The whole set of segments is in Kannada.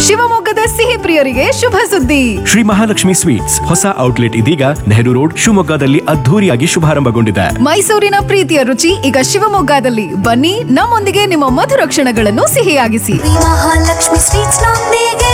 ಶಿವಮೊಗ್ಗದ ಸಿಹಿ ಪ್ರಿಯರಿಗೆ ಶುಭ ಸುದ್ದಿ ಶ್ರೀ ಮಹಾಲಕ್ಷ್ಮಿ ಸ್ವೀಟ್ಸ್ ಹೊಸ ಔಟ್ಲೆಟ್ ಇದೀಗ ನೆಹರು ರೋಡ್ ಶಿವಮೊಗ್ಗದಲ್ಲಿ ಅದ್ಧೂರಿಯಾಗಿ ಶುಭಾರಂಭಗೊಂಡಿದೆ ಮೈಸೂರಿನ ಪ್ರೀತಿಯ ರುಚಿ ಈಗ ಶಿವಮೊಗ್ಗದಲ್ಲಿ ಬನ್ನಿ ನಮ್ಮೊಂದಿಗೆ ನಿಮ್ಮ ಮಧುರ ಕ್ಷಣಗಳನ್ನು ಸಿಹಿಯಾಗಿಸಿ ಮಹಾಲಕ್ಷ್ಮಿ ಸ್ವೀಟ್ಸ್ ನೊಂದಿಗೆ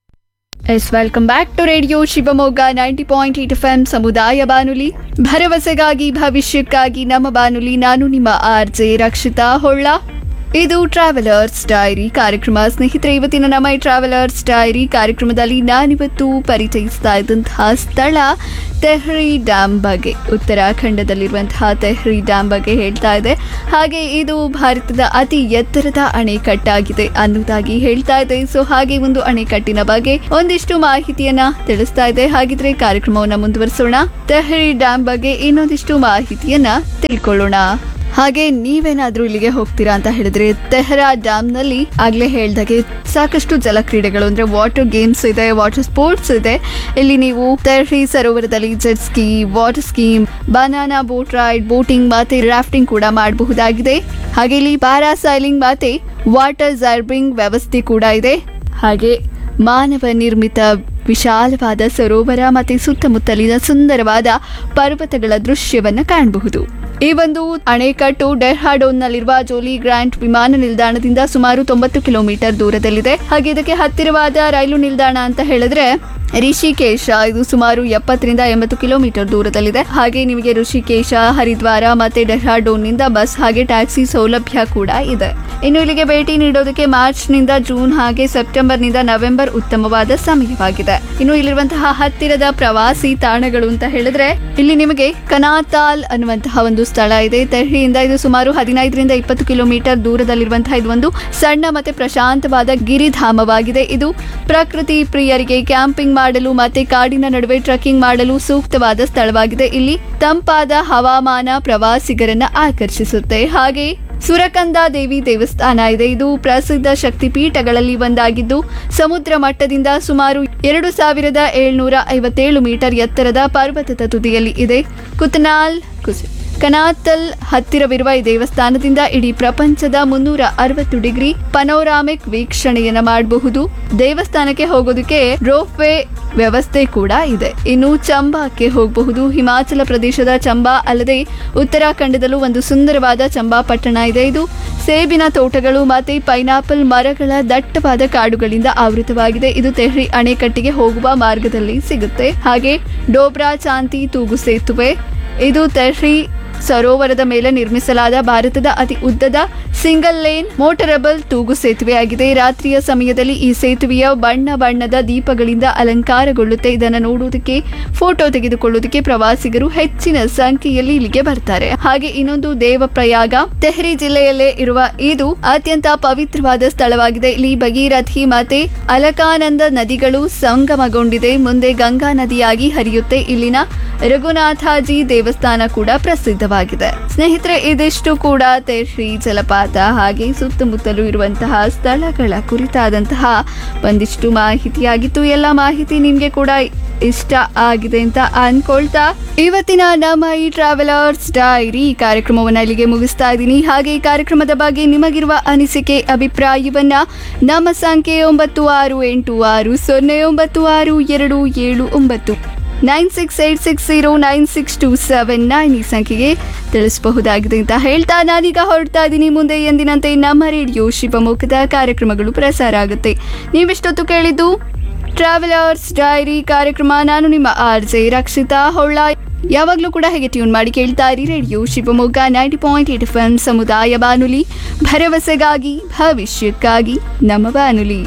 yes welcome back to radio Shivamogga ninety point eight F M ಸಮುದಾಯ ಬಾನುಲಿ ಭರವಸೆಗಾಗಿ ಭವಿಷ್ಯಕ್ಕಾಗಿ ನಮ್ಮ ಬಾನುಲಿ ನಾನು ನಿಮ್ಮ ಆರ್ ಜೆ ರಕ್ಷಿತಾ ಹೊಳ್ಳ ಇದು ಟ್ರಾವೆಲರ್ಸ್ ಡೈರಿ ಕಾರ್ಯಕ್ರಮ ಸ್ನೇಹಿತರೆ ಇವತ್ತಿನ ನಮ್ಮ ಈ ಟ್ರಾವೆಲರ್ಸ್ ಡೈರಿ ಕಾರ್ಯಕ್ರಮದಲ್ಲಿ ನಾನಿವತ್ತು ಪರಿಚಯಿಸ್ತಾ ಇದ್ದಂತಹ ಸ್ಥಳ ತೆಹ್ರಿ ಡ್ಯಾಮ್ ಬಗ್ಗೆ ಉತ್ತರಾಖಂಡದಲ್ಲಿರುವಂತಹ ತೆಹ್ರಿ ಡ್ಯಾಮ್ ಬಗ್ಗೆ ಹೇಳ್ತಾ ಇದೆ ಹಾಗೆ ಇದು ಭಾರತದ ಅತಿ ಎತ್ತರದ ಅಣೆಕಟ್ಟಾಗಿದೆ ಅನ್ನೋದಾಗಿ ಹೇಳ್ತಾ ಇದೆ ಸೊ ಹಾಗೆ ಒಂದು ಅಣೆಕಟ್ಟಿನ ಬಗ್ಗೆ ಒಂದಿಷ್ಟು ಮಾಹಿತಿಯನ್ನ ತಿಳಿಸ್ತಾ ಇದೆ ಹಾಗಿದ್ರೆ ಕಾರ್ಯಕ್ರಮವನ್ನ ಮುಂದುವರಿಸೋಣ ತೆಹರಿ ಡ್ಯಾಮ್ ಬಗ್ಗೆ ಇನ್ನೊಂದಿಷ್ಟು ಮಾಹಿತಿಯನ್ನ ತಿಳ್ಕೊಳ್ಳೋಣ ಹಾಗೆ ನೀವೇನಾದ್ರೂ ಇಲ್ಲಿಗೆ ಹೋಗ್ತೀರಾ ಅಂತ ಹೇಳಿದ್ರೆ ತೆಹರಾ ಡ್ಯಾಮ್ ನಲ್ಲಿ ಆಗ್ಲೇ ಹೇಳ್ದಾಗೆ ಸಾಕಷ್ಟು ಜಲಕ್ರೀಡೆಗಳು ಅಂದ್ರೆ ವಾಟರ್ ಗೇಮ್ಸ್ ಇದೆ ವಾಟರ್ ಸ್ಪೋರ್ಟ್ಸ್ ಇದೆ ಇಲ್ಲಿ ನೀವು ತೆಹರಿ ಸರೋವರದಲ್ಲಿ jet ski water scheme banana boat ride boating ಮತ್ತೆ ರಾಫ್ಟಿಂಗ್ ಕೂಡ ಮಾಡಬಹುದಾಗಿದೆ ಹಾಗೆ ಇಲ್ಲಿ ಪ್ಯಾರಾಸೈಲಿಂಗ್ ಮತ್ತೆ ವಾಟರ್ ಜರ್ಬಿಂಗ್ ವ್ಯವಸ್ಥೆ ಕೂಡ ಇದೆ ಹಾಗೆ ಮಾನವ ನಿರ್ಮಿತ ವಿಶಾಲವಾದ ಸರೋವರ ಮತ್ತೆ ಸುತ್ತಮುತ್ತಲಿನ ಸುಂದರವಾದ ಪರ್ವತಗಳ ದೃಶ್ಯವನ್ನ ಕಾಣಬಹುದು ಈ ಒಂದು ಅಣೆಕಟ್ಟು ಡೆಹ್ರಾಡೋನ್ನಲ್ಲಿರುವ ಜೋಲಿ ಗ್ರ್ಯಾಂಟ್ ವಿಮಾನ ನಿಲ್ದಾಣದಿಂದ ಸುಮಾರು ತೊಂಬತ್ತು ಕಿಲೋಮೀಟರ್ ದೂರದಲ್ಲಿದೆ ಹಾಗೆ ಇದಕ್ಕೆ ಹತ್ತಿರವಾದ ರೈಲು ನಿಲ್ದಾಣ ಅಂತ ಹೇಳಿದ್ರೆ ರಿಷಿಕೇಶ ಇದು ಸುಮಾರು ಎಪ್ಪತ್ತರಿಂದ ಎಂಬತ್ತು ಕಿಲೋಮೀಟರ್ ದೂರದಲ್ಲಿದೆ ಹಾಗೆ ನಿಮಗೆ ಋಷಿಕೇಶ ಹರಿದ್ವಾರ ಮತ್ತೆ ಡೆಹ್ರಾಡೋನ್ನಿಂದ ಬಸ್ ಹಾಗೆ ಟ್ಯಾಕ್ಸಿ ಸೌಲಭ್ಯ ಕೂಡ ಇದೆ ಇನ್ನು ಇಲ್ಲಿಗೆ ಭೇಟಿ ನೀಡೋದಕ್ಕೆ ಮಾರ್ಚ್ ನಿಂದ ಜೂನ್ ಹಾಗೆ ಸೆಪ್ಟೆಂಬರ್ ನಿಂದ ನವೆಂಬರ್ ಉತ್ತಮವಾದ ಸಮಯವಾಗಿದೆ ಇನ್ನು ಇಲ್ಲಿರುವಂತಹ ಹತ್ತಿರದ ಪ್ರವಾಸಿ ತಾಣಗಳು ಅಂತ ಹೇಳಿದ್ರೆ ಇಲ್ಲಿ ನಿಮಗೆ ಕನಾತಾಲ್ ಅನ್ನುವಂತಹ ಒಂದು ಸ್ಥಳ ಇದೆ ತೆಹ್ರಿಯಿಂದ ಇದು ಸುಮಾರು ಹದಿನೈದರಿಂದ ಇಪ್ಪತ್ತು ಕಿಲೋಮೀಟರ್ ದೂರದಲ್ಲಿರುವಂತಹ ಇದು ಒಂದು ಸಣ್ಣ ಮತ್ತೆ ಪ್ರಶಾಂತವಾದ ಗಿರಿಧಾಮವಾಗಿದೆ ಇದು ಪ್ರಕೃತಿ ಪ್ರಿಯರಿಗೆ ಕ್ಯಾಂಪಿಂಗ್ ಮಾಡಲು ಮತ್ತೆ ಕಾಡಿನ ನಡುವೆ ಟ್ರೆಕ್ಕಿಂಗ್ ಮಾಡಲು ಸೂಕ್ತವಾದ ಸ್ಥಳವಾಗಿದೆ ಇಲ್ಲಿ ತಂಪಾದ ಹವಾಮಾನ ಪ್ರವಾಸಿಗರನ್ನ ಆಕರ್ಷಿಸುತ್ತೆ ಹಾಗೆ ಸುರಕಂದ ದೇವಿ ದೇವಸ್ಥಾನ ಇದೆ ಇದು ಪ್ರಸಿದ್ಧ ಶಕ್ತಿಪೀಠಗಳಲ್ಲಿ ಒಂದಾಗಿದ್ದು ಸಮುದ್ರ ಮಟ್ಟದಿಂದ ಸುಮಾರು ಎರಡು ಸಾವಿರದ ಏಳ್ನೂರ ಐವತ್ತೇಳು ಮೀಟರ್ ಎತ್ತರದ ಪರ್ವತದ ತುದಿಯಲ್ಲಿ ಇದೆ ಕುತನಾಲ್ ಕುಸ್ ಕನಾತಲ್ ಹತ್ತಿರವಿರುವ ಈ ದೇವಸ್ಥಾನದಿಂದ ಇಡೀ ಪ್ರಪಂಚದ ಮುನ್ನೂರ ಅರವತ್ತು ಡಿಗ್ರಿ ಪನೋರಾಮಿಕ್ ವೀಕ್ಷಣೆಯನ್ನ ಮಾಡಬಹುದು ದೇವಸ್ಥಾನಕ್ಕೆ ಹೋಗೋದಕ್ಕೆ ರೋಪ್ವೇ ವ್ಯವಸ್ಥೆ ಕೂಡ ಇದೆ ಇನ್ನು ಚಂಬಾಕ್ಕೆ ಹೋಗಬಹುದು ಹಿಮಾಚಲ ಪ್ರದೇಶದ ಚಂಬಾ ಅಲ್ಲದೆ ಉತ್ತರಾಖಂಡದಲ್ಲೂ ಒಂದು ಸುಂದರವಾದ ಚಂಬಾ ಪಟ್ಟಣ ಇದೆ ಇದು ಸೇಬಿನ ತೋಟಗಳು ಮತ್ತೆ ಪೈನಾಪಲ್ ಮರಗಳ ದಟ್ಟವಾದ ಕಾಡುಗಳಿಂದ ಆವೃತವಾಗಿದೆ ಇದು ತೆಹ್ರಿ ಅಣೆಕಟ್ಟಿಗೆ ಹೋಗುವ ಮಾರ್ಗದಲ್ಲಿ ಸಿಗುತ್ತೆ ಹಾಗೆ ಡೋಬ್ರಾ ಚಾಂತಿ ತೂಗು ಸೇತುವೆ ಇದು ತೆಹ್ರಿ ಸರೋವರದ ಮೇಲೆ ನಿರ್ಮಿಸಲಾದ ಭಾರತದ ಅತಿ ಉದ್ದದ ಸಿಂಗಲ್ ಲೇನ್ ಮೋಟರಬಲ್ ತೂಗು ಸೇತುವೆಯಾಗಿದೆ ರಾತ್ರಿಯ ಸಮಯದಲ್ಲಿ ಈ ಸೇತುವೆಯ ಬಣ್ಣ ಬಣ್ಣದ ದೀಪಗಳಿಂದ ಅಲಂಕಾರಗೊಳ್ಳುತ್ತೆ ಇದನ್ನು ನೋಡುವುದಕ್ಕೆ ಫೋಟೋ ತೆಗೆದುಕೊಳ್ಳುವುದಕ್ಕೆ ಪ್ರವಾಸಿಗರು ಹೆಚ್ಚಿನ ಸಂಖ್ಯೆಯಲ್ಲಿ ಇಲ್ಲಿಗೆ ಬರ್ತಾರೆ ಹಾಗೆ ಇನ್ನೊಂದು ದೇವಪ್ರಯಾಗ ತೆಹರಿ ಜಿಲ್ಲೆಯಲ್ಲೇ ಇರುವ ಇದು ಅತ್ಯಂತ ಪವಿತ್ರವಾದ ಸ್ಥಳವಾಗಿದೆ ಇಲ್ಲಿ ಭಗೀರಥಿ ಮತ್ತೆ ಅಲಕಾನಂದ ನದಿಗಳು ಸಂಗಮಗೊಂಡಿದೆ ಮುಂದೆ ಗಂಗಾ ನದಿಯಾಗಿ ಹರಿಯುತ್ತೆ ಇಲ್ಲಿನ ರಘುನಾಥಾಜಿ ದೇವಸ್ಥಾನ ಕೂಡ ಪ್ರಸಿದ್ಧವಾಗಿದೆ ಸ್ನೇಹಿತರೆ ಇದಿಷ್ಟು ಕೂಡ ತೆಹ್ರಿ ಜಲಪಾತ ಹಾಗೆ ಸುತ್ತಮುತ್ತಲೂ ಇರುವಂತಹ ಸ್ಥಳಗಳ ಕುರಿತಾದಂತಹ ಒಂದಿಷ್ಟು ಮಾಹಿತಿಯಾಗಿತ್ತು ಎಲ್ಲ ಮಾಹಿತಿ ನಿಮ್ಗೆ ಕೂಡ ಇಷ್ಟ ಆಗಿದೆ ಅಂತ ಅನ್ಕೊಳ್ತಾ ಇವತ್ತಿನ ನಮ್ಮ ಈ ಟ್ರಾವೆಲರ್ಸ್ ಡೈರಿ ಕಾರ್ಯಕ್ರಮವನ್ನ ಇಲ್ಲಿಗೆ ಮುಗಿಸ್ತಾ ಇದ್ದೀನಿ ಹಾಗೆ ಈ ಕಾರ್ಯಕ್ರಮದ ಬಗ್ಗೆ ನಿಮಗಿರುವ ಅನಿಸಿಕೆ ಅಭಿಪ್ರಾಯವನ್ನ ನಮ್ಮ ಸಂಖ್ಯೆ ಒಂಬತ್ತು ಆರು ಎಂಟು ಆರು ಸೊನ್ನೆ ಒಂಬತ್ತು ಆರು ಎರಡು ಏಳು ಒಂಬತ್ತು nine six eight six zero nine six two seven nine ಈ ಸಂಖ್ಯೆಗೆ ತಿಳಿಸಬಹುದಾಗಿದೆ ಅಂತ ಹೇಳ್ತಾ ನಾನೀಗ ಹೊರಡ್ತಾ ಇದ್ದೀನಿ ಮುಂದೆ ಎಂದಿನಂತೆ ನಮ್ಮ ರೇಡಿಯೋ ಶಿವಮೊಗ್ಗದ ಕಾರ್ಯಕ್ರಮಗಳು ಪ್ರಸಾರ ಆಗುತ್ತೆ ನೀವಿಷ್ಟೊತ್ತು ಕೇಳಿದ್ದು ಟ್ರಾವೆಲರ್ಸ್ ಡೈರಿ ಕಾರ್ಯಕ್ರಮ ನಾನು ನಿಮ್ಮ ಆರ್ ಜೆ ರಕ್ಷಿತಾ ಹೊಳ್ಳ ಯಾವಾಗಲೂ ಕೂಡ ಹೇಗೆ ಟ್ಯೂನ್ ಮಾಡಿ ಕೇಳ್ತಾ ಇರಿ radio Shivamogga ninety point eight F M ಸಮುದಾಯ ಬಾನುಲಿ ಭರವಸೆಗಾಗಿ ಭವಿಷ್ಯಕ್ಕಾಗಿ ನಮ್ಮ ಬಾನುಲಿ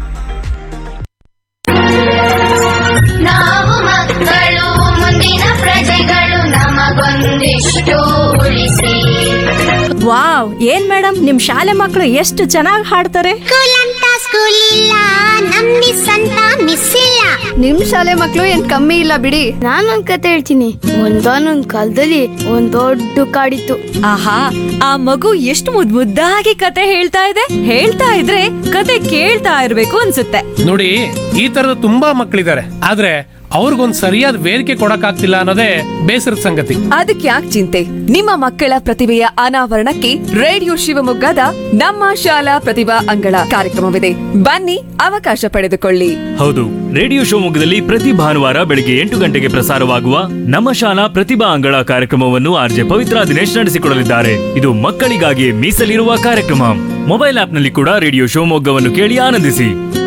ನಾವು ಮಕ್ಕಳು ಮುಂದಿನ ಪ್ರಜೆಗಳು ನಮಗೊಂದಿಷ್ಟು ಉಳಿಸಿ ವಾವ್ ಏನ್ ಮೇಡಮ್ ನಿಮ್ ಶಾಲೆ ಮಕ್ಕಳು ಎಷ್ಟು ಚೆನ್ನಾಗಿ ಹಾಡ್ತಾರೆ ಸ್ಕೂಲ್ ಅಂತ ಸ್ಕೂಲ್ ಇಲ್ಲ ನಮ್ ಮಿಸ್ ಅಂತ ಮಿಸ್ ಇಲ್ಲ ನಿಮ್ ಶಾಲೆ ಮಕ್ಕಳು ಏನ್ ಕಮ್ಮಿ ಇಲ್ಲ ಬಿಡಿ ನಾನೊಂದ್ ಕತೆ ಹೇಳ್ತೀನಿ ಒಂದಾನೊಂದ್ ಕಾಲದಲ್ಲಿ ಒಂದ್ ದೊಡ್ಡ ಕಾಡಿತ್ತು ಆಹಾ ಆ ಮಗು ಎಷ್ಟು ಮುದ್ ಮುದ್ದಾಗಿ ಕತೆ ಹೇಳ್ತಾ ಇದೆ ಹೇಳ್ತಾ ಇದ್ರೆ ಕತೆ ಕೇಳ್ತಾ ಇರ್ಬೇಕು ಅನ್ಸುತ್ತೆ ನೋಡಿ ಈ ತರದ ತುಂಬಾ ಮಕ್ಕಳಿದ್ದಾರೆ ಆದ್ರೆ ಅವ್ರಿಗೊಂದ್ ಸರಿಯಾದ ವೇದಿಕೆ ಕೊಡಕ್ಕಾಗ್ತಿಲ್ಲ ಅನ್ನೋದೇ ಬೇಸರದ ಸಂಗತಿ ಅದಕ್ಕೆ ಯಾಕೆ ಚಿಂತೆ ನಿಮ್ಮ ಮಕ್ಕಳ ಪ್ರತಿಭೆಯ ಅನಾವರಣಕ್ಕೆ ರೇಡಿಯೋ ಶಿವಮೊಗ್ಗದ ನಮ್ಮ ಶಾಲಾ ಪ್ರತಿಭಾ ಅಂಗಳ ಕಾರ್ಯಕ್ರಮವಿದೆ ಬನ್ನಿ ಅವಕಾಶ ಪಡೆದುಕೊಳ್ಳಿ ಹೌದು ರೇಡಿಯೋ ಶಿವಮೊಗ್ಗದಲ್ಲಿ ಪ್ರತಿ ಭಾನುವಾರ ಬೆಳಿಗ್ಗೆ ಎಂಟು ಗಂಟೆಗೆ ಪ್ರಸಾರವಾಗುವ ನಮ್ಮ ಶಾಲಾ ಪ್ರತಿಭಾ ಅಂಗಳ ಕಾರ್ಯಕ್ರಮವನ್ನು ಆರ್ಜೆ ಪವಿತ್ರ ದಿನೇಶ್ ನಡೆಸಿಕೊಡಲಿದ್ದಾರೆ ಇದು ಮಕ್ಕಳಿಗಾಗಿ ಮೀಸಲಿರುವ ಕಾರ್ಯಕ್ರಮ ಮೊಬೈಲ್ ಆಪ್ನಲ್ಲಿ ಕೂಡ ರೇಡಿಯೋ ಶಿವಮೊಗ್ಗವನ್ನು ಕೇಳಿ ಆನಂದಿಸಿ